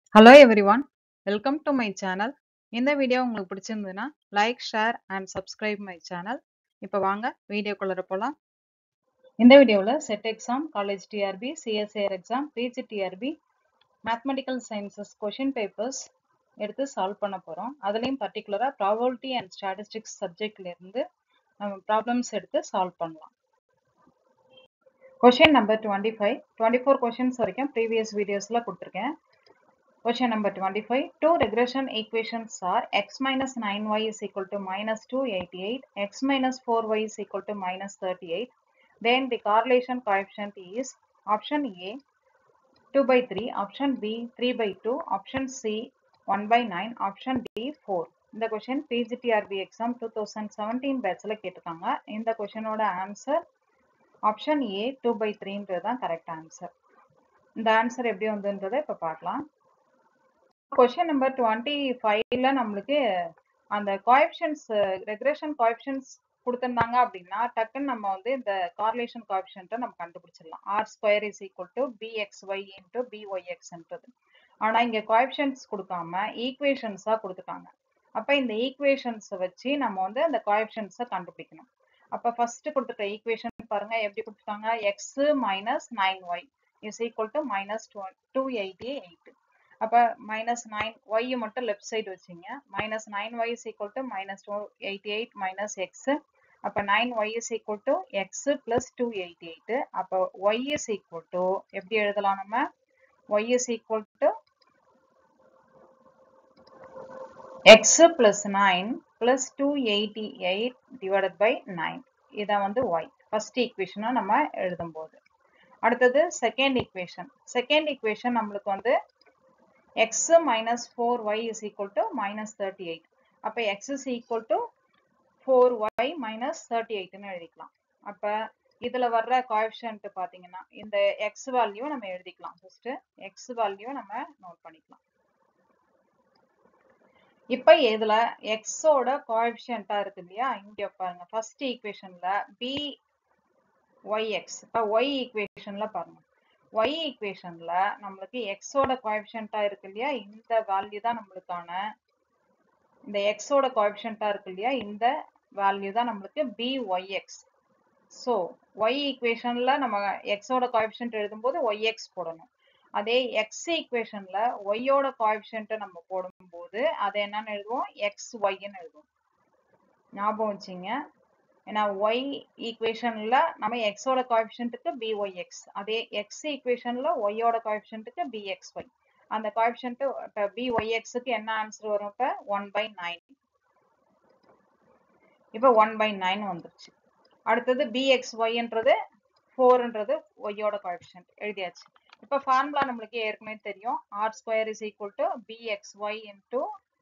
Hello everyone welcome to my channel இந்த video உங்களுக்கு பிடிச்சிருந்ததுன்னா like share and subscribe my channel இப்போ வாங்க வீடியோக்குள்ளே போகலாம் இந்த வீடியோவில் SET exam college TRB CSIR exam PG TRB mathematical sciences question papers எடுத்து சால்வ் பண்ண போகிறோம் அதுலேயும் பர்டிகுலராக ப்ராபபிலிட்டி அண்ட் ஸ்டாட்டிஸ்டிக்ஸ் சப்ஜெக்ட்லேருந்து நம்ம ப்ராப்ளம்ஸ் எடுத்து சால்வ் பண்ணலாம் question number twenty five twenty four questions வரைக்கும் ப்ரீவியஸ் வீடியோஸில் கொடுத்துருக்கேன் Question number 25. Two regression equations are x minus 9y is equal to minus 288, x minus 4y is equal to minus 38. Then the correlation coefficient is option A 2 by 3, option B 3 by 2, option C 1 by 9, option D 4. இந்த question PGTRB exam two thousand seventeen பேட்சில் கேட்டிருக்காங்க இந்த கொஷினோட answer option A two by த்ரீன்றது தான் correct answer இந்த answer எப்படி வந்துன்றதை இப்போ பார்க்கலாம் கொஷின் நம்பர் டுவெண்ட்டி ஃபைவ்ல நம்மளுக்கு அந்த கோஎப்ஷன்ஸ் ரெக்ரேஷன் கோஎப்ஷன்ஸ் கொடுத்துருந்தாங்க அப்படின்னா டக்குன்னு நம்ம வந்து இந்த கார்லேஷன் கோஎப்ஷன்ட்டை நம்ம கண்டுபிடிச்சிடலாம் R square is equal to bxy into பிஒய்எக்ஸ்ன்றது ஆனால் இங்கே கோஎப்ஷன்ஸ் கொடுக்காம ஈக்குவேஷன்ஸாக கொடுத்துருக்காங்க அப்போ இந்த ஈக்குவேஷன்ஸை வச்சு நம்ம வந்து அந்த கோஎப்ஷன்ஸை கண்டுபிடிக்கணும் அப்போ ஃபர்ஸ்ட் கொடுத்துருக்க ஈக்குவேஷன் பாருங்க எப்படி கொடுத்துருக்காங்க x minus nine y is equal to minus two eighty eight அப்போ மைனஸ் நைன் ஒய் மட்டும் லெஃப்ட் சைடு வச்சுங்க minus nine y is equal to minus two eighty eight minus x அப்போ nine y is equal to x plus two eighty eight அப்போ y is equal to எப்படி எழுதலாம் நம்ம y is equal to x plus nine plus two eighty eight divided by nine இதை வந்து Y first ஈக்குவேஷனாக நம்ம எழுதும்போது அடுத்தது செகண்ட் ஈக்குவேஷன் செகண்ட் ஈக்குவேஷன் நம்மளுக்கு வந்து x minus 4y is equal to minus 38. அப்ப x is equal to 4y minus 38 னு எழுதிக்கலாம். அப்ப இதுல வர்ற coefficient பாத்தீங்கன்னா இந்த x வேல்யூ நம்ம எழுதிக்கலாம். ஃபர்ஸ்ட் x வேல்யூ நம்ம நோட் பண்ணிக்கலாம். இப்ப இதுல x ஓட coefficient இருக்கு இல்லையா இங்க பாருங்க ஃபர்ஸ்ட் ஈக்குவேஷன்ல b yx இப்ப y ஈக்குவேஷன்ல பாருங்க y ஈக்குவேஷன்ல நம்மளுக்கு x ஓட கோஎஃபிஷியன்ட்டா இருக்கு இல்லையா இந்த வேல்யூ தான் நம்மளுக்கான இந்த x ஓட கோஎஃபிஷியன்ட்டா இருக்கு இல்லையா இந்த வேல்யூ தான் நம்மளுக்கு byx ஸோ y ஈக்குவேஷன்ல நம்ம x ஓட கோஎஃபிஷியன்ட் எழுதும்போது yx போடணும் அதே x ஈக்குவேஷன்ல y ஓட கோஎஃபிஷியன்ட்டை நம்ம போடும்போது அதை என்னன்னு எழுதுவோம் xyன்னு எழுதுவோம் ஞாபகம் வச்சுங்க ஏன்னா ஒய் ஈக்குவேஷன்ல நம்ம எக்ஸோட கோஎஃபிஷியன்ட்டுக்கு பிஒய்எக்ஸ் அதே எக்ஸ் ஈக்குவேஷன்ல ஒய்யோட கோஎஃபிஷியன்ட்டுக்கு பிஎக்ஸ்ஒய் அந்த கோஎஃபிஷியன்ட் இப்போ பிஒய்எக்ஸுக்கு என்ன ஆன்சர் வரும் இப்போ ஒன் பை நைன் இப்போ ஒன் பை நைன் வந்துருச்சு அடுத்தது பிஎக்ஸ்ஒய்ன்றது ஃபோர்ன்றது ஒய்யோட கோஎஃபிஷியன்ட் எழுதியாச்சு இப்போ ஃபார்முலா நம்மளுக்கு ஏற்கனவே தெரியும் R square is equal to bxy into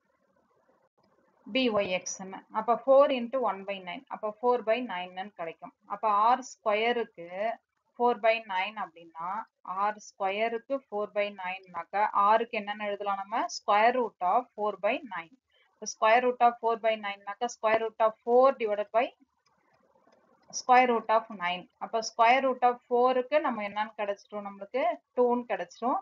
byxன்னு அப்போ four into one by nine அப்போ ஃபோர் பை நைன்னு கிடைக்கும் அப்போ ஆர் ஸ்கொயருக்கு ஃபோர் பை நைன் அப்படின்னா ஆர் ஸ்கொயருக்கு ஃபோர் பை நைன்னாக்கா ஆருக்கு என்னென்னு எழுதலாம் நம்ம square root of four by nine இப்போ square root of four by நைன்னாக்கா square root of four divided by square root of nine அப்போ ஸ்கொயர் ரூட் ஆஃப் ஃபோருக்கு நம்ம என்னன்னு கிடைச்சிரும் நம்மளுக்கு டூன்னு கிடைச்சிரும்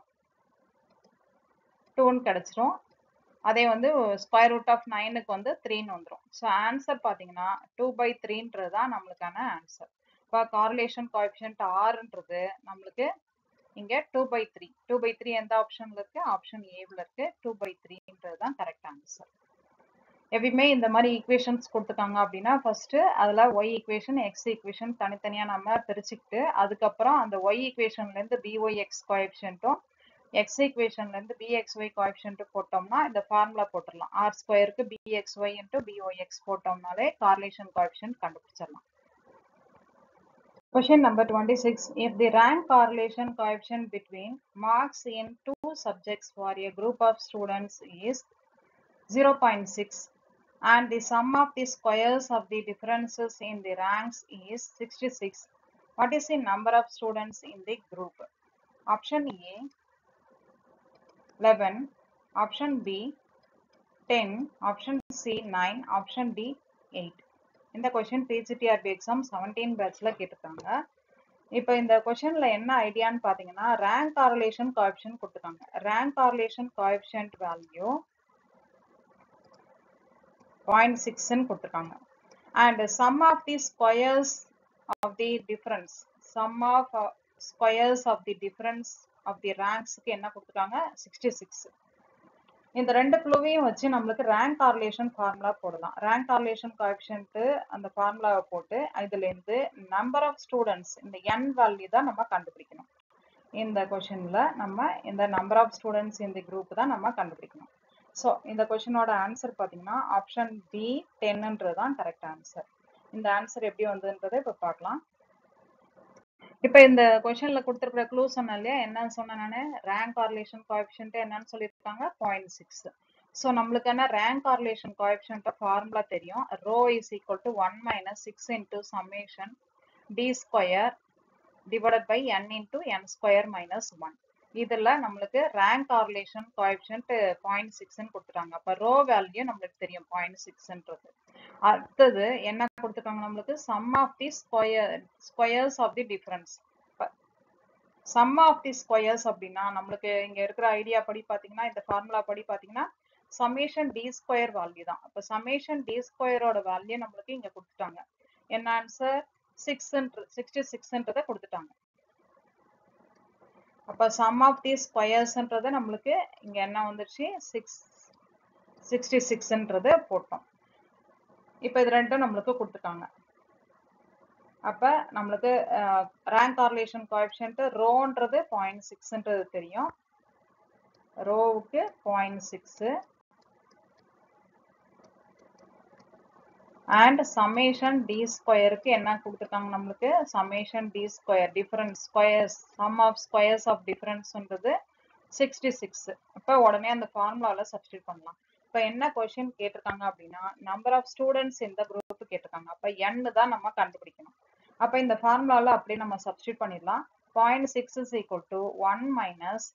டூன்னு கிடைச்சிரும் அதே வந்து ஸ்கொயர் ரூட் ஆஃப் நைனுக்கு வந்து த்ரீன்னு வந்துடும் ஸோ ஆன்சர் பார்த்தீங்கன்னா டூ பை த்ரீன்றது தான் நம்மளுக்கான ஆன்சர் இப்போ கார்லேஷன் கோஎஃபிஷியன்ட் ஆறுன்றது நம்மளுக்கு இங்கே two by three two by three எந்த ஆப்ஷனில் இருக்கு ஆப்ஷன் ஏவில் இருக்கு டூ பை த்ரீன்றது தான் கரெக்ட் ஆன்சர் எப்பயுமே இந்த மாதிரி ஈக்குவேஷன்ஸ் கொடுத்துட்டாங்க அப்படின்னா ஃபர்ஸ்ட் அதில் ஒய் ஈக்குவேஷன் எக்ஸ் ஈக்குவேஷன் தனித்தனியாக நம்ம பிரிச்சுக்கிட்டு அதுக்கப்புறம் அந்த ஒய் ஈக்குவேஷன்லேருந்து பிஒய் எக்ஸ் கோஎஃபிஷியன்ட்டும் எக்ஸ் ஈக்குவேஷன்ல இருந்து பிஎக்ஸ்ஒய் கோஎஃபிஷியன்ட் போட்டோம்னா இந்த ஃபார்முலா போட்டுடலாம் ஆர் ஸ்கொயருக்கு பிஎக்ஸ்ஒய் இன்ட்டு பிஓஎக்ஸ் போட்டோம்னாலே கார்லேஷன் கோஎஃபிஷியன்ட் கண்டுபிடிச்சிடலாம் Question number 26. If the rank correlation coefficient between marks in two subjects for a group of students is 0.6 and the sum of the squares of the differences in the ranks is 66, what is the number of students in the group? Option A 11, option B 10, option C 9, option D 8. இந்த question PGTRB exam seventeen பேட்ச்ல கேட்டிருக்காங்க இப்போ இந்த கொஷனில் என்ன ஐடியான்னு பார்த்தீங்கன்னா rank correlation coefficient கொடுத்துருக்காங்க rank correlation coefficient value point சிக்ஸ்ன்னு கொடுத்துருக்காங்க and sum of the squares of the difference sum of squares of the difference of the ரேங்க்ஸ்க்கு என்ன கொடுத்துருக்காங்க சிக்ஸ்டி சிக்ஸ் இந்த ரெண்டு க்ளூவையும் வச்சு நம்மளுக்கு ரேங்க் கார்லேஷன் ஃபார்முலா போடலாம் ரேங்க் கார்லேஷன் கோஎஃபிஷியன்ட் அந்த ஃபார்முலாவை போட்டு இதுலேருந்து நம்பர் ஆஃப் ஸ்டூடெண்ட்ஸ் இந்த என் வேல்யூ தான் நம்ம கண்டுபிடிக்கணும் இந்த கொஷனில் நம்ம இந்த நம்பர் ஆஃப் ஸ்டூடெண்ட்ஸ் இந்த குரூப் தான் நம்ம கண்டுபிடிக்கணும் ஸோ இந்த கொஷினோட ஆன்சர் பார்த்தீங்கன்னா ஆப்ஷன் பி டென்ன்றது தான் கரெக்ட் ஆன்சர் இந்த ஆன்சர் எப்படி வந்ததுன்றதை இப்போ பார்க்கலாம் இப்போ இந்த கொஷன்ல கொடுத்துருக்கிற க்ளூ சொன்னேன் இல்லையா என்னன்னு சொன்னேன் நான் ரேங்க் கார்லேஷன் கோஎஃபிஷியன்ட் என்னன்னு சொல்லியிருக்காங்க பாயிண்ட் சிக்ஸ் ஸோ நம்மளுக்கு என்ன ரேங்க் கார்லேஷன் கோஎஃபிஷியன்ட் ஃபார்முலா தெரியும் rho is equal to one minus six into summation d square divided by n into n square minus one இதில் நம்மளுக்கு ரேங்க் கார்லேஷன் கோஎஃபிஷியன்ட் பாயிண்ட் சிக்ஸ்ன்னு கொடுத்துட்டாங்க அப்போ ரோ வேல்யூ நம்மளுக்கு தெரியும் பாயிண்ட் சிக்ஸ்ன்றது அடுத்தது என்ன கொடுத்துருக்காங்க நம்மளுக்கு sum of the square squares of the difference sum of the squares அப்படின்னா நம்மளுக்கு இங்க இருக்கிற ஐடியா படி பாத்தீங்கன்னா இந்த ஃபார்முலா படி பாத்தீங்கன்னா சமேஷன் டி ஸ்கொயர் வேல்யூ தான் அப்போ சமேஷன் டி ஸ்கொயரோட வேல்யூ நம்மளுக்கு இங்க கொடுத்துட்டாங்க என்ன ஆன்சர் சிக்ஸ் சிக்ஸ்டி சிக்ஸ்ன்றதை கொடுத்துட்டாங்க அப்போ சம் ஆஃப் தி ஸ்கொயர்ஸ்ன்றதை நம்மளுக்கு இங்க என்ன வந்துருச்சு சிக்ஸ் சிக்ஸ்டி சிக்ஸ்ன்றதை போட்டோம் இப்போ இது ரெண்டும் நம்மளுக்கு கொடுத்துட்டாங்க அப்போ நம்மளுக்கு ரேங்க் கார்லேஷன் கோஎஃபிஷியன்ட் ரோன்றது பாயிண்ட் சிக்ஸ்ன்றது தெரியும் ரோவுக்கு point six and summation d ஸ்கொயருக்கு என்ன கொடுத்துருக்காங்க நம்மளுக்கு summation d square difference squares sum of squares of டிஃபரன்ஸ்ன்றது சிக்ஸ்டி சிக்ஸ் இப்போ உடனே அந்த ஃபார்முலாவில் சப்ஸ்டியூட் பண்ணலாம் இப்போ என்ன கொஷின் கேட்டிருக்காங்க அப்படின்னா நம்பர் ஆஃப் ஸ்டூடெண்ட்ஸ் இந்த குரூப் கேட்டிருக்காங்க அப்போ என்னு தான் நம்ம கண்டுபிடிக்கணும் அப்போ இந்த ஃபார்முலாவில் அப்படியே நம்ம சப்ஸ்டியூட் பண்ணிடலாம் point six is equal to one minus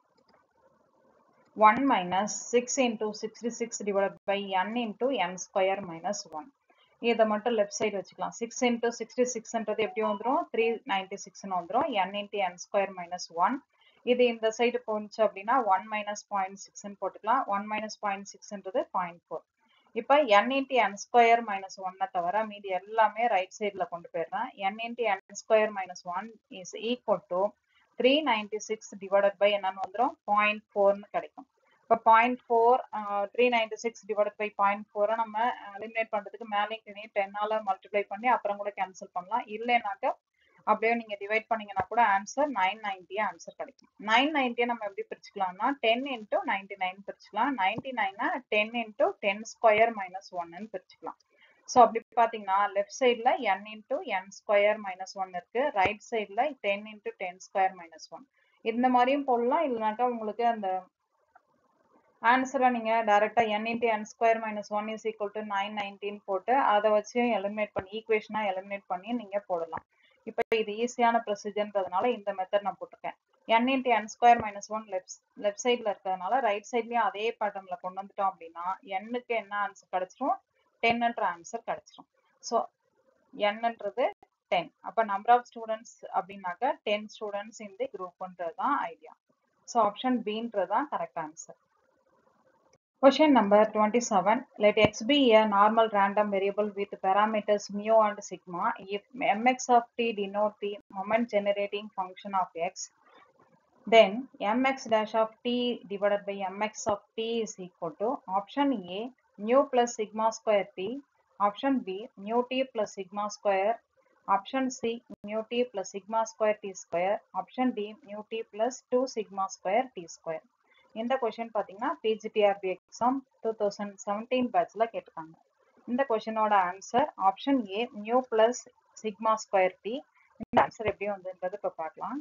one minus six into sixty six divide by n into n square minus one இதை மட்டும் லெஃப்ட் சைடு வச்சுக்கலாம் சிக்ஸ் இன்டூ சிக்ஸ்டி சிக்ஸ்ன்றது எப்படி வந்துடும் த்ரீ நைன்டி சிக்ஸ்னு வந்துடும் n into n square minus one இது இந்த சைடு போணுச்சு அப்படின்னா ஒன் மைனஸ் பாயிண்ட் சிக்ஸ்ன்னு போட்டுக்கலாம் ஒன் மைனஸ் பாயிண்ட் சிக்ஸ்ன்றது பாயிண்ட் ஃபோர் இப்போ n into n square minus ஒன்னை தவிர மீதி எல்லாமே ரைட் சைடில் கொண்டு போயிடுறேன் n into n square minus one is equal to three ninety six divided by என்னன்னு வந்துடும் பாயிண்ட் ஃபோர்னு கிடைக்கும் இப்போ point four three ninety six divide by point ஃபோரை நம்ம எலிமினேட் பண்ணுறதுக்கு மேலேயும் கீழே டென்னால் மல்டிப்ளை பண்ணி அப்புறம் கூட கேன்சல் பண்ணலாம் இல்லைனாக்க அப்படியே நீங்கள் டிவைட் பண்ணீங்கன்னா கூட ஆன்சர் நைன் நைன்ட்டியே ஆன்சர் கிடைக்கும் நைன் நைன்ட்டியை நம்ம எப்படி பிரிச்சுக்கலாம்னா டென் இன்ட்டு நைன்டி நைன் பிரிச்சுக்கலாம் நைன்டி நைனை ten into ten square minus ஒன்னு பிரிச்சுக்கலாம் ஸோ அப்படி பார்த்தீங்கன்னா லெஃப்ட் சைடில் n into n square minus one இருக்கு ரைட் சைடில் ten into ten square minus one இந்த மாதிரியும் போடலாம் இல்லைனாக்கா உங்களுக்கு அந்த ஆன்சரை நீங்கள் டேரெக்டாக n into n square minus one is equal to nine nineteen போட்டு அதை வச்சு எலிமினேட் பண்ணி ஈக்குவேஷனாக எலிமினேட் பண்ணி நீங்கள் போடலாம் இப்போ இது ஈஸியான ப்ரொசீஜர்ன்றதுனால இந்த மெத்தட் நான் போட்டிருக்கேன் n into n square minus one left left சைடில் இருக்கிறதுனால ரைட் சைட்லேயும் அதே பேட்டர்னில் கொண்டு வந்துட்டோம் அப்படின்னா எண்ணுக்கு என்ன ஆன்சர் கிடைச்சிரும் டென்ன்ற ஆன்சர் கிடைச்சிரும் ஸோ என்னன்றது டென் அப்போ நம்பர் ஆஃப் ஸ்டூடெண்ட்ஸ் அப்படின்னாக்க டென் ஸ்டூடெண்ட்ஸ் இந்த குரூப்ன்றது தான் ஐடியா ஸோ ஆப்ஷன் பின்றது தான் correct answer Question number 27. Let x be a normal random variable with parameters mu and sigma if mx of t denote the moment generating function of x then mx dash of t divided by mx of t is equal to option A mu plus sigma square t option B mu t plus sigma square option C mu t plus sigma square t square option D mu t plus 2 sigma square t square இந்த question பார்த்தீங்கன்னா PGTRB exam two thousand seventeen பேட்ச்ல கேட்டிருக்காங்க இந்த கொஷினோட answer option A mu plus sigma square t இந்த answer எப்படி வந்ததுன்றது இப்போ பார்க்கலாம்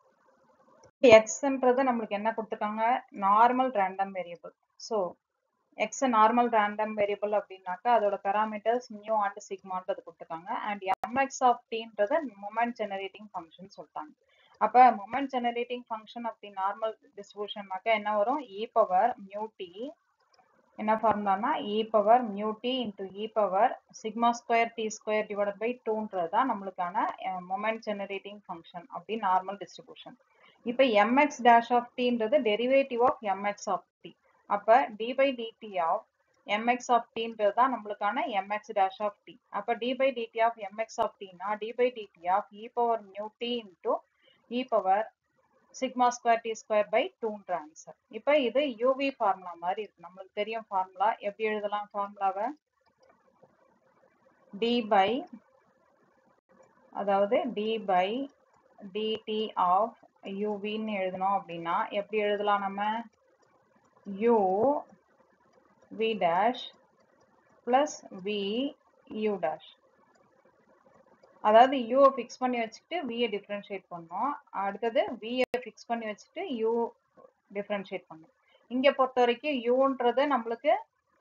எக்ஸ்ன்றது நம்மளுக்கு என்ன கொடுத்துருக்காங்க normal random variable so x normal random variable அப்படின்னாக்கா அதோட பேராமீட்டர்ஸ் நியூ அண்ட் சிக்மான்றது கொடுத்துருக்காங்க அண்ட் எம்எக்ஸ் ஆஃப் டீன்றது மொமெண்ட் ஜெனரேட்டிங் ஃபங்க்ஷன் சொல்லிட்டாங்க அப்போ moment generating function of the normal டிஸ்ட்ரிபியூஷன்னாக்கா என்ன வரும் இ பவர் மியூ டி என்ன ஃபார்முலானா e power mu t into e power sigma square t square divide by டூன்றது தான் நம்மளுக்கான மொமெண்ட் ஜெனரேட்டிங் ஃபங்க்ஷன் அப்படி நார்மல் டிஸ்ட்ரிபியூஷன் இப்போ எம்எக்ஸ் டேஷ் ஆஃப் டின்றது derivative of mx of t அப்போ d by dt of mx of டீன்றது தான் நம்மளுக்கான mx dash ஆஃப் t அப்ப d by dt of mx of tனா d by dt of e power mu t into e power sigma square t square by டூன்ற answer இப்போ இது UV formula மாதிரி இருக்கு நம்மளுக்கு தெரியும் ஃபார்முலா எப்படி எழுதலாம் ஃபார்முலாவை டி பை அதாவது டி பை டிடி ஆஃப் யூவின்னு எழுதணும் அப்படின்னா எப்படி எழுதலாம் நம்ம u v dash plus v u dash அதாவது யூ ஃபிக்ஸ் பண்ணி வச்சுட்டு வியை டிஃப்ரென்ஷியேட் பண்ணோம் அடுத்தது வியை ஃபிக்ஸ் பண்ணி வச்சுட்டு யூ டிஃப்ரென்ஷியேட் பண்ணோம் இங்க பொறுத்த வரைக்கும் யூன்றது நம்மளுக்கு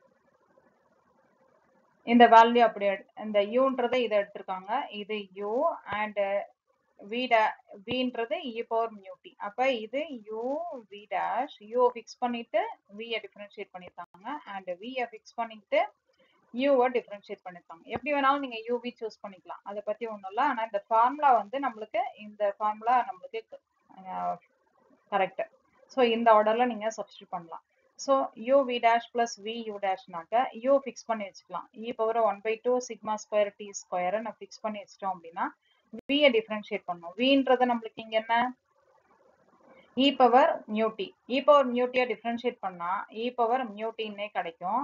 இந்த வேல்யூ அப்படி எடு- இந்த யூன்றதை இதை எடுத்திருக்காங்க இது யூ அண்ட் வி டே வின்றது இ பவர் மியூட்டி அப்ப இது u v dash u fix பண்ணிட்டு வியை டிஃப்ரென்ஷியேட் பண்ணிருக்காங்க அண்ட் வியை ஃபிக்ஸ் பண்ணிட்டு யூவை டிஃப்ரென்ஷியேட் பண்ணிருக்காங்க எப்படி வேணாலும் நீங்க யூவி சூஸ் பண்ணிக்கலாம் அதை பத்தி ஒண்ணும் இல்லை ஆனா இந்த ஃபார்முலா வந்து நம்மளுக்கு இந்த ஃபார்முலா நம்மளுக்கு கரெக்ட் ஸோ இந்த ஆர்டர்ல நீங்க சப்ஸ்டியூட் பண்ணலாம் so u v dash plus v u டேஷ்னாக்க யூ ஃபிக்ஸ் பண்ணி வச்சுக்கலாம் e power one by two sigma square t ஸ்கொயரை நான் ஃபிக்ஸ் பண்ணி வச்சிட்டோம் அப்படின்னா வியை டிஃப்ரென்ஷியேட் பண்ணணும் வின்றது நம்மளுக்கு இங்க என்ன e power mu t e power மியூட்டியை டிஃப்ரென்ஷியேட் பண்ணா இ பவர் மியூட்டின்னே கிடைக்கும்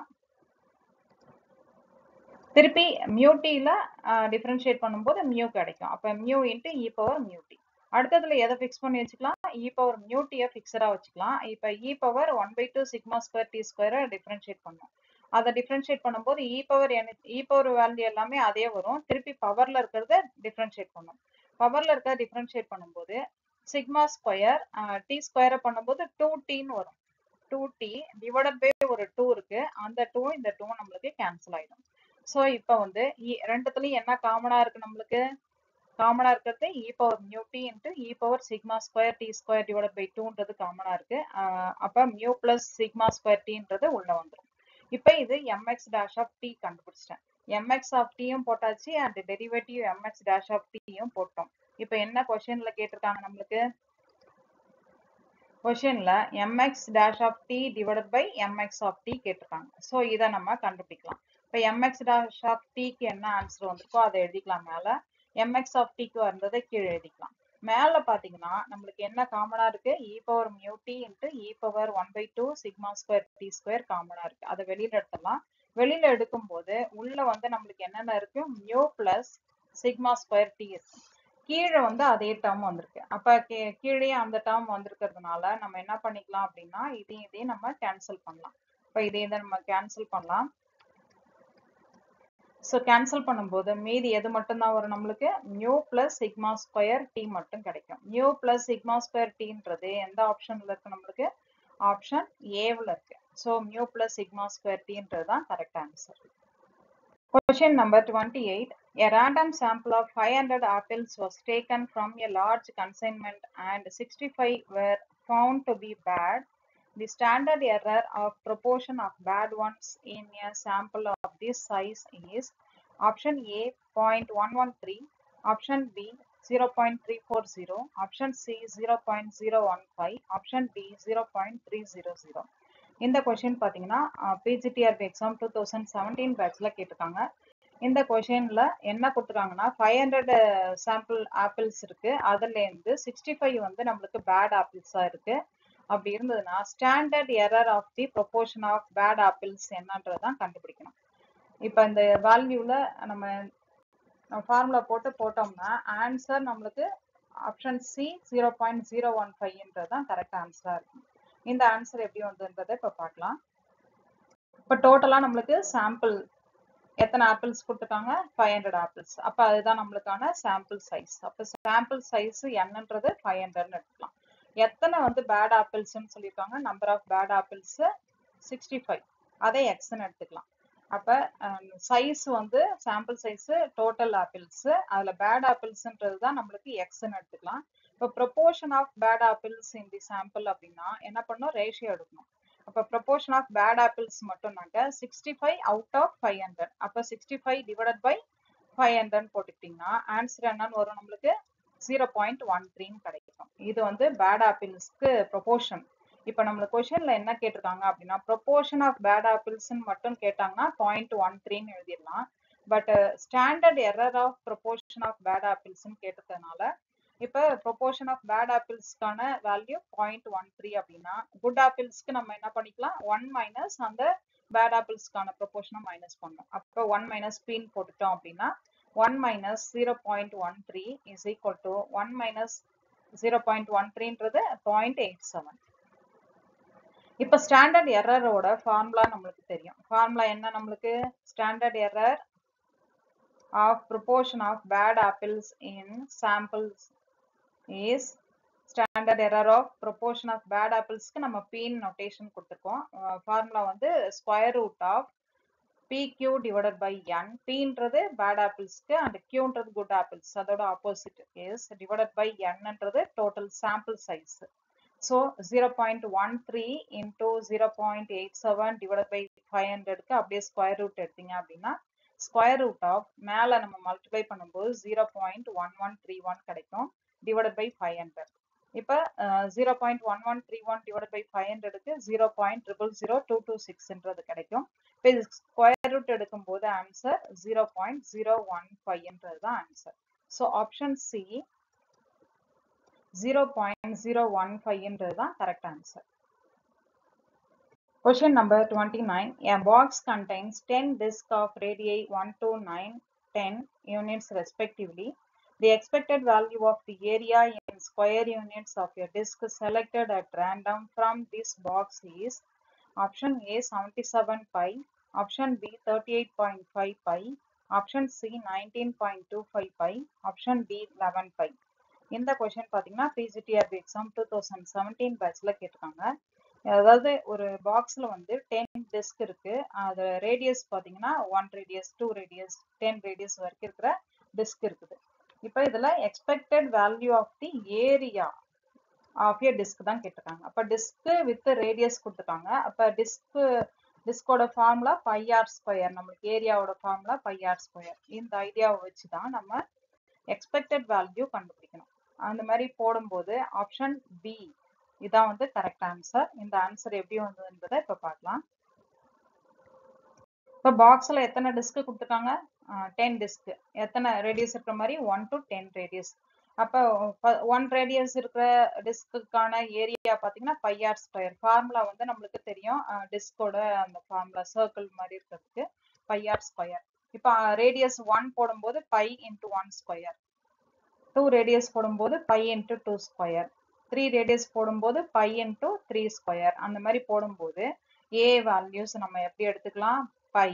திருப்பி மியூட்டியில் டிஃப்ரென்ஷியேட் பண்ணும்போது மியூ கிடைக்கும் அப்போ mu into e power mu t அடுத்ததுல எதை ஃபிக்ஸ் பண்ணி வச்சுக்கலாம் இ பவர் மியூட்டியை ஃபிக்ஸடாக வச்சுக்கலாம் இப்போ e power one by two sigma square t ஸ்கொயரை டிஃப்ரென்ஷியேட் பண்ணும் அதை டிஃப்ரென்ஷியேட் பண்ணும்போது e power e power value எல்லாமே அதே வரும் திருப்பி பவர்ல இருக்கிறத டிஃப்ரென்ஷியேட் பண்ணும் பவர்ல இருக்கிறத டிஃப்ரென்ஷியேட் பண்ணும்போது சிக்மா ஸ்கொயர் டி ஸ்கொயரை பண்ணும்போது டூ டின்னு வரும் டூ டி டிவைடட் பை ஒரு டூ இருக்கு அந்த டூ இந்த டூ நம்மளுக்கு கேன்சல் ஆயிடும் ஸோ இப்போ வந்து இ- ரெண்டுத்துலயும் என்ன காமனா இருக்கு நம்மளுக்கு காமனா இருக்கிறது e power mu t into e power sigma square t square divide by டூன்றது காமனா இருக்கு ஆஹ் அப்ப மியூ பிளஸ் சிக்மா ஸ்கொயர் டின்றது உள்ள வந்துடும் இப்போ இது எம்எக்ஸ் டேஷ் ஆஃப் டி கண்டுபிடிச்சிட்டேன் எம்எக்ஸ் ஆஃப் டியும் போட்டாச்சு and derivative mx dash of டியும் போட்டோம் இப்போ என்ன கொஸ்டின்ல கேட்டிருக்காங்க நம்மளுக்கு கொஸ்டின்ல mx dash of t divided by mx of t கேட்டிருக்காங்க ஸோ இதை நம்ம கண்டுபிடிக்கலாம் இப்போ mx dash of t க்கு என்ன ஆன்சர் வந்திருக்கோ அதை எழுதிக்கலாம் மேல mx of t க்கு வந்ததை கீழே எழுதிக்கலாம் மேல பாத்தீங்கன்னா நம்மளுக்கு என்ன காமனா இருக்கு e power mu t into e power one by two sigma square t square காமனா இருக்கு அதை வெளியில எடுத்துடலாம் வெளியில எடுக்கும்போது உள்ள வந்து நம்மளுக்கு என்னென்ன இருக்கு mu plus sigma square t இருக்கு கீழே வந்து அதே டேர்ம் வந்திருக்கு அப்ப கீ- கீழே அந்த டேர்ம் வந்திருக்கிறதுனால நம்ம என்ன பண்ணிக்கலாம் அப்படின்னா இதையும் இதையும் நம்ம கேன்சல் பண்ணலாம் இப்போ இதை இதை நம்ம கேன்சல் பண்ணலாம் ஸோ கேன்சல் பண்ணும்போது மீதி எது மட்டும்தான் வரும் நம்மளுக்கு mu plus sigma square t மட்டும் கிடைக்கும் மியூ பிளஸ் சிக்மா ஸ்கொயர் டீன்றது எந்த ஆப்ஷன்ல இருக்கு நம்மளுக்கு ஆப்ஷன் ஏவில் இருக்கு so mu plus sigma square டீன்றது தான் correct answer Question number 28. A random sample of 500 apples was taken from a large consignment and 65 were found to be bad. The standard error of proportion of bad ones in a sample of this size is option A 0.113, option B 0.340, option C 0.015, option D 0.300. இந்த question பார்த்தீங்கன்னா PGTRB exam two thousand seventeen பேட்ச்ல கேட்டிருக்காங்க இந்த கொஷின்ல என்ன கொடுத்துருக்காங்கன்னா five hundred sample apples இருக்கு அதுலேருந்து sixty five வந்து நம்மளுக்கு பேட் ஆப்பிள்ஸா இருக்கு அப்படி இருந்ததுன்னா standard error of the proportion of bad apples என்னன்றது தான் கண்டுபிடிக்கணும் இப்போ இந்த வேல்யூல நம்ம ஃபார்முலா போட்டு போட்டோம்னா ஆன்சர் நம்மளுக்கு option C zero point zero one ஃபைவ்ன்றது தான் கரெக்ட் ஆன்சரா இருக்கும் இந்த ஆன்சர் எப்படி வந்ததுன்றதை இப்போ பார்க்கலாம் இப்போ டோட்டலாக நம்மளுக்கு சாம்பிள் எத்தனை ஆப்பிள்ஸ் கொடுத்துருக்காங்க ஃபைவ் ஹண்ட்ரட் ஆப்பிள்ஸ் அப்போ அதுதான் நம்மளுக்கான சாம்பிள் சைஸ் அப்போ சாம்பிள் சைஸ் என்னன்றது ஃபைவ் ஹண்ட்ரட்னு எடுத்துக்கலாம் எத்தனை வந்து பேட் ஆப்பிள்ஸ்னு சொல்லியிருக்காங்க number of bad apples sixty five அதை எக்ஸ்ன்னு எடுத்துக்கலாம் அப்போ சைஸ் வந்து சாம்பிள் சைஸ் டோட்டல் ஆப்பிள்ஸ் அதில் பேட் ஆப்பிள்ஸ்ன்றது தான் நம்மளுக்கு எக்ஸ்ன்னு எடுத்துக்கலாம் இப்போ proportion of bad apples in the sample அப்படின்னா என்ன பண்ணணும் ரேஷியோ எடுக்கணும் அப்ப ப்ரொபோர்ஷன் ஆஃப் பேட் ஆப்பிள்ஸ் மட்டும்னாக்க sixty five out of five hundred அப்ப sixty five divided by five hundred போட்டுக்கிட்டீங்கன்னா ஆன்சர் என்னன்னு வரும் நம்மளுக்கு ஜீரோ பாயிண்ட் ஒன் த்ரீன்னு கிடைக்கும் இது வந்து பேட் ஆப்பிள்ஸ்க்கு ப்ரொபோர்ஷன் இப்போ நம்மளுக்கு கொஷின்ல என்ன கேட்டிருக்காங்க அப்படின்னா ப்ரொபோர்ஷன் ஆஃப் பேட் ஆப்பிள்ஸ்ன்னு மட்டும் கேட்டாங்கன்னா பாயிண்ட் ஒன் த்ரீன்னு எழுதிடலாம் but standard error of proportion of bad ஆப்பிள்ஸ்ன்னு கேட்டதுனால இப்போ ப்ரொபோர்ஷன் ஆஃப் பேட் ஆப்பிள்ஸ்க்கான வேல்யூ பாயிண்ட் ஒன் த்ரீ அப்படின்னா குட் ஆப்பிள்ஸ்க்கு நம்ம என்ன பண்ணிக்கலாம் ஒன் மைனஸ் அந்த பேட் ஆப்பிள்ஸ்க்கான ப்ரொபோர்ஷனை மைனஸ் பண்ணணும் அப்போ ஒன் மைனஸ் பின் போட்டுட்டோம் அப்படின்னா one minus zero point one three is equal to one minus zero point one த்ரீன்றது பாயிண்ட் எயிட் செவன் இப்போ ஸ்டாண்டர்ட் எரரோட ஃபார்முலா நம்மளுக்கு தெரியும் ஃபார்முலா என்ன நம்மளுக்கு standard error of proportion of bad apples in samples is standard error of proportion of bad ஆப்பிள்ஸ்க்கு நம்ம பீன் நொட்டேஷன் கொடுத்துருக்கோம் ஃபார்முலா வந்து square root of pq divided by n பின்றது பேட் ஆப்பிள்ஸ்க்கு அண்ட் கியூன்றது குட் ஆப்பிள்ஸ் அதோட ஆப்போசிட் இஸ் டிவைடட் பை என்னன்றது total sample size so zero point one three into zero point eight seven divide by five ஹண்ட்ரட்க்கு அப்படியே square root எடுத்தீங்க அப்படின்னா square root of மேலே நம்ம மல்டிப்ளை பண்ணும்போது zero point one one three one கிடைக்கும் divide by five hundred இப்போ zero point one one three one divide by five ஹண்ட்ரடுக்கு zero point triple zero two two சிக்ஸ்ன்றது கிடைக்கும் இப்போ இது ஸ்கொயர் ரூட் எடுக்கும்போது answer zero point zero one ஃபைவ்ன்றது தான் answer so option C zero point zero one ஃபைவ்ன்றது தான் correct answer Question number 29. A box contains 10 discs of radii 1 to 9, 10 units respectively. The expected value of the area in square units of a disc selected at random from this box is option A 77 pi, option B 38.5 pi, option C 19.25 pi, option D 11 pi. இந்த question பார்த்தீங்கன்னா PGTRB exam two thousand seventeen பேட்ச்ல கேட்டிருக்காங்க அதாவது ஒரு பாக்ஸ்ல வந்து ten disk இருக்கு அது ரேடியஸ் பார்த்தீங்கன்னா one radius two radius ten radius வரைக்கும் இருக்கிற டிஸ்க் இருக்குது இப்போ இதுல expected value of the area of a disc தான் கேட்டிருக்காங்க அப்போ டிஸ்க் வித் ரேடியஸ் கொடுத்துருக்காங்க அப்போ டிஸ்க் டிஸ்கோட ஃபார்முலா பை ஆர் ஸ்கொயர் நம்மளுக்கு ஏரியாவோட ஃபார்முலா பை ஆர் ஸ்கொயர் இந்த ஐடியாவை வச்சு தான் நம்ம எக்ஸ்பெக்டட் வேல்யூ கண்டுபிடிக்கணும் அந்த மாதிரி போடும்போது ஆப்ஷன் பி இதான் வந்து கரெக்ட் ஆன்சர் இந்த ஆன்சர் எப்படி வந்தது என்பதை இப்போ பார்க்கலாம் இப்போ பாக்ஸில் எத்தனை டிஸ்க் கொடுத்துருக்காங்க டென் டிஸ்க் எத்தனை ரேடியஸ் இருக்கிற மாதிரி ஒன் டு டென் ரேடியஸ் அப்போ ஒன் ரேடியஸ் இருக்கிற டிஸ்க்குக்கான ஏரியா பார்த்தீங்கன்னா பையார் ஸ்கொயர் ஃபார்முலா வந்து நம்மளுக்கு தெரியும் டிஸ்கோட அந்த ஃபார்முலா சர்க்கிள் மாதிரி இருக்கிறதுக்கு பையார் ஸ்கொயர் இப்போ ரேடியஸ் ஒன் போடும்போது pi into one square two radius போடும்போது pi into two square three radius போடும்போது பை இன்ட்டு த்ரீ ஸ்கொயர் அந்த மாதிரி போடும்போது ஏ வேல்யூஸ் நம்ம எப்படி எடுத்துக்கலாம் பை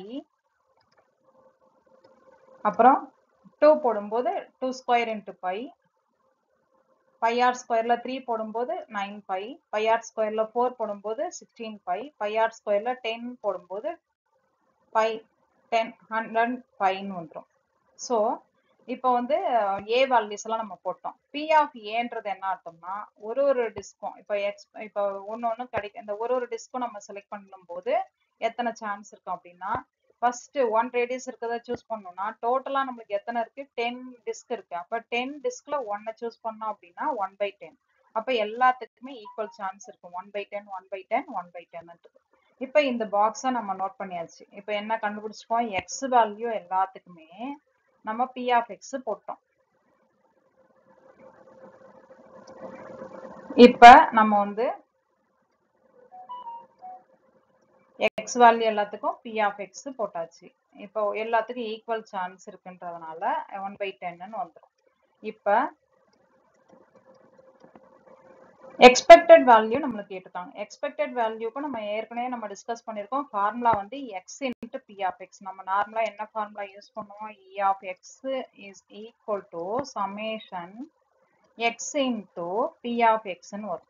அப்புறம் டூ போடும்போது two square into pi pi r ஸ்கொயர்ல த்ரீ போடும்போது நைன் பை பை ஆர் ஸ்கொயர்ல ஃபோர் போடும்போது சிக்ஸ்டீன் பை பை ஆர் ஸ்கொயர்ல டென் போடும்போது பை டென் ஹண்ட்ரட் பைன்னு வந்துடும் ஸோ இப்போ வந்து ஏ வேல்யூஸ் எல்லாம் நம்ம போட்டோம் பி ஆஃப் ஏன்றது என்ன அர்த்தம்னா ஒரு ஒரு டிஸ்க்கும் இப்போ எக்ஸ் இப்போ ஒன்று ஒன்று கிடைக்கும் இந்த ஒரு ஒரு டிஸ்க்கும் நம்ம செலக்ட் பண்ணும்போது எத்தனை சான்ஸ் இருக்கும் அப்படின்னா ஃபர்ஸ்ட் ஒன் ரேடியஸ் இருக்கிறத சூஸ் பண்ணோம்னா டோட்டலா நம்மளுக்கு எத்தனை இருக்கு டென் டிஸ்க் இருக்கு அப்ப டென் டிஸ்க்ல ஒன்னை சூஸ் பண்ணோம் அப்படின்னா ஒன் பை டென் அப்ப எல்லாத்துக்குமே ஈக்குவல் சான்ஸ் இருக்கும் one by ten one by ten one by ten இப்ப இந்த பாக்ஸை நம்ம நோட் பண்ணியாச்சு இப்ப என்ன கண்டுபிடிச்சிருக்கோம் எக்ஸ் வேல்யூ எல்லாத்துக்குமே நம்ம பி ஆஃப் எக்ஸ் போட்டோம் இப்ப நம்ம வந்து எக்ஸ் வேல்யூ எல்லாத்துக்கும் பி ஆஃப் எக்ஸ் போட்டாச்சு இப்போ எல்லாத்துக்கும் ஈக்குவல் சான்ஸ் இருக்குன்றதுனால ஒன் பை டென்னு வந்துடும் இப்போ எக்ஸ்பெக்டட் வேல்யூ நம்மளுக்கு கேட்டிருக்காங்க எக்ஸ்பெக்டட் வேல்யூக்கு நம்ம ஏற்கனவே நம்ம டிஸ்கஸ் பண்ணியிருக்கோம் ஃபார்முலா வந்து x into p of x நம்ம நார்மலாக என்ன ஃபார்முலா யூஸ் பண்ணுவோம் E of x is equal to summation x into p of எக்ஸ்ன்னு வரும்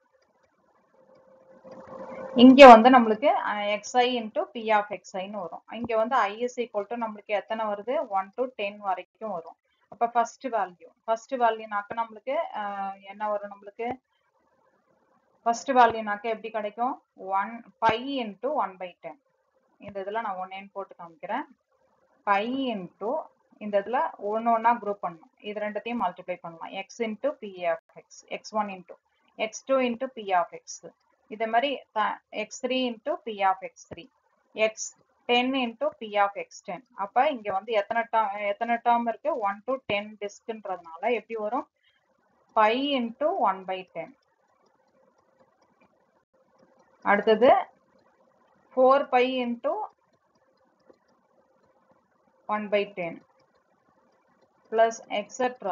இங்க வந்து நம்மளுக்கு எக்ஸ்ஐ இன்டூ பி ஆஃப் எக்ஸ்ஐன்னு வரும் இங்க வந்து ஐஎஸ் ஈக்குவல் டு நம்மளுக்கு எத்தனை வருது ஒன் டு டென் வரைக்கும் வரும் அப்ப ஃபர்ஸ்ட் வேல்யூ ஃபர்ஸ்ட் வேல்யூனாக்க நம்மளுக்கு என்ன வரும் நம்மளுக்கு ஃபர்ஸ்ட் வேல்யூனாக்க எப்படி கிடைக்கும் one pi into one by ten இந்த இதில் நான் ஒன் என் போட்டு காமிக்கிறேன் பை இன்ட்டு இந்த இதில் ஒன்று ஒன்றா குரூப் பண்ணணும் இது ரெண்டுத்தையும் மல்டிப்ளை பண்ணலாம் x into p of x x one into x two into p of x இதே மாதிரி x three into p of x three x ten into p of x ten அப்போ இங்கே வந்து எத்தனை டேர்ம் எத்தனை டேர்ம் இருக்கு one to ten டிஸ்க்ன்றதுனால எப்படி வரும் pi into one by ten அடுத்தது four pi into one by ten plus etc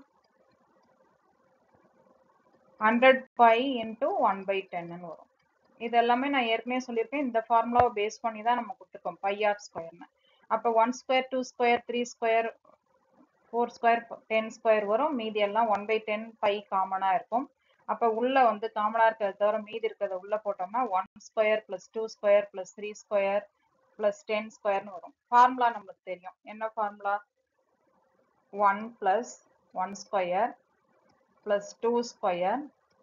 100 pi into 1 by 10 ன்னு வரும் இது எல்லாமே நான் ஏற்கனவே சொல்லியிருக்கேன் இந்த ஃபார்முலாவை பேஸ் பண்ணி தான் நம்ம கொடுத்துருக்கோம் பை ஆர் ஸ்கொயர்னு அப்போ one square two square three square four square ten square வரும் மீதி எல்லாம் ஒன் பை டென் பை காமனாக இருக்கும் அப்போ உள்ள வந்து காமனாக இருக்கிறத தவிர மீதி இருக்கிறத உள்ள போட்டோம்னா one square plus two square plus three square plus ten ஸ்கொயர்னு வரும் ஃபார்முலா நம்மளுக்கு தெரியும் என்ன formula 1 plus 1 square plus 2 square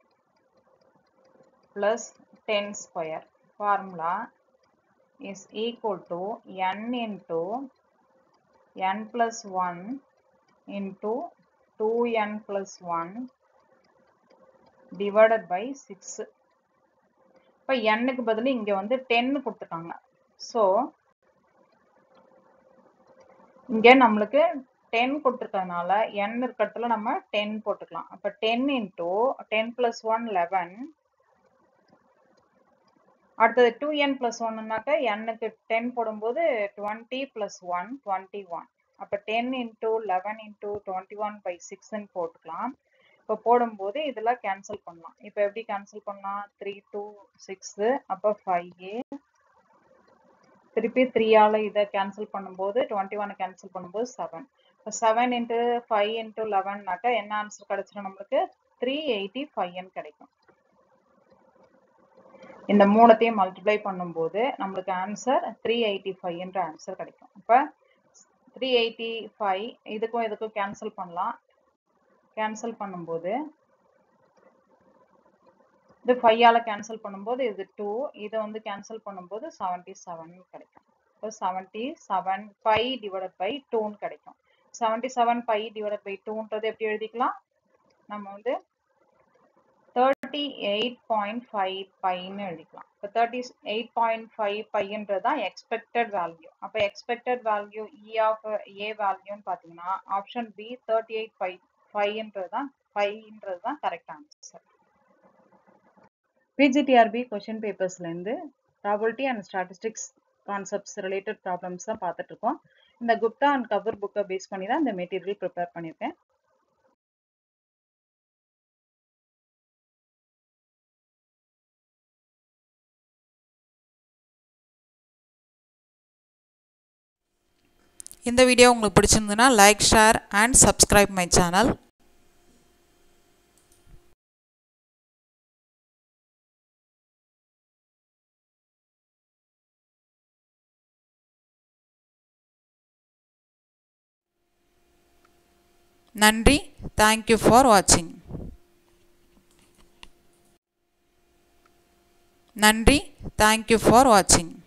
plus 10 square formula is equal to n into n plus 1 into 2n plus 1 divided by 6 இப்போ n-க்கு பதில் இங்க வந்து 10 கொடுத்துட்டாங்க ஸோ இங்க நம்மளுக்கு டென் கொடுத்துருக்கறதுனால n இருக்கிறதுல நம்ம டென் போட்டுக்கலாம் அப்போ ten into ten plus one eleven அடுத்தது டூ என் பிளஸ் ஒன்னுனாக்க என்னுக்கு டென் போடும்போது twenty plus one twenty one அப்போ ten into eleven into twenty one by சிக்ஸ்ன்னு போட்டுக்கலாம் இப்போ போடும்போது இதெல்லாம் கேன்சல் பண்ணலாம் இப்போ எப்படி கேன்சல் பண்ணலாம் த்ரீ டூ சிக்ஸு அப்போ ஃபைவ் ஏ திருப்பி த்ரீயால் இதை கேன்சல் பண்ணும்போது டுவெண்ட்டி ஒன் கேன்சல் பண்ணும்போது செவன் இப்போ செவன் இன்ட்டு ஃபைவ் இன்ட்டு லெவன்னாக்கா என்ன ஆன்சர் கிடைச்சிடும் நம்மளுக்கு த்ரீ எயிட்டி ஃபைவ்னு கிடைக்கும் இந்த மூணத்தையும் மல்டிப்ளை பண்ணும்போது நம்மளுக்கு ஆன்சர் த்ரீ எயிட்டி ஃபைவ்ன்ற ஆன்சர் கிடைக்கும் இப்போ த்ரீ எயிட்டி ஃபைவ் இதுக்கும் இதுக்கும் கேன்சல் பண்ணலாம் கேன்சல் பண்ணும்போது இது ஃபைவால் கேன்சல் பண்ணும்போது இது டூ இதை வந்து கேன்சல் பண்ணும்போது செவன்ட்டி செவன் கிடைக்கும் இப்போ seventy seven pi divided by டூன்னு கிடைக்கும் seventy seven pi divided by டூன்றது எப்படி எழுதிக்கலாம் நம்ம வந்து தேர்ட்டி எயிட் பாயிண்ட் ஃபைவ் பைன்னு எழுதிக்கலாம் இப்போ தேர்ட்டி எயிட் பாயிண்ட் ஃபைவ் பையன்றது தான் எக்ஸ்பெக்டட் வேல்யூ அப்போ expected value E of A வேல்யூன்னு பார்த்தீங்கன்னா option B thirty eight five ஃபைவ்ன்றது தான் ஃபைவ்ன்றது தான் கரெக்ட் ஆன்சர் பிஜிடிஆர்பி கொஷின் பேப்பர்ஸ்லேருந்து probability and statistics concepts related problems தான் பார்த்துட்டு இருக்கோம் இந்த குப்தா அண்ட் கபூர் புக்கை பேஸ் பண்ணி தான் இந்த மெட்டீரியல் ப்ரிப்பேர் பண்ணியிருக்கேன் இந்த வீடியோ உங்களுக்கு பிடிச்சிருந்ததுன்னா like share and subscribe my channel நன்றி தேங்க்யூ ஃபார் வாட்சிங் நன்றி தேங்க்யூ ஃபார் வாட்சிங்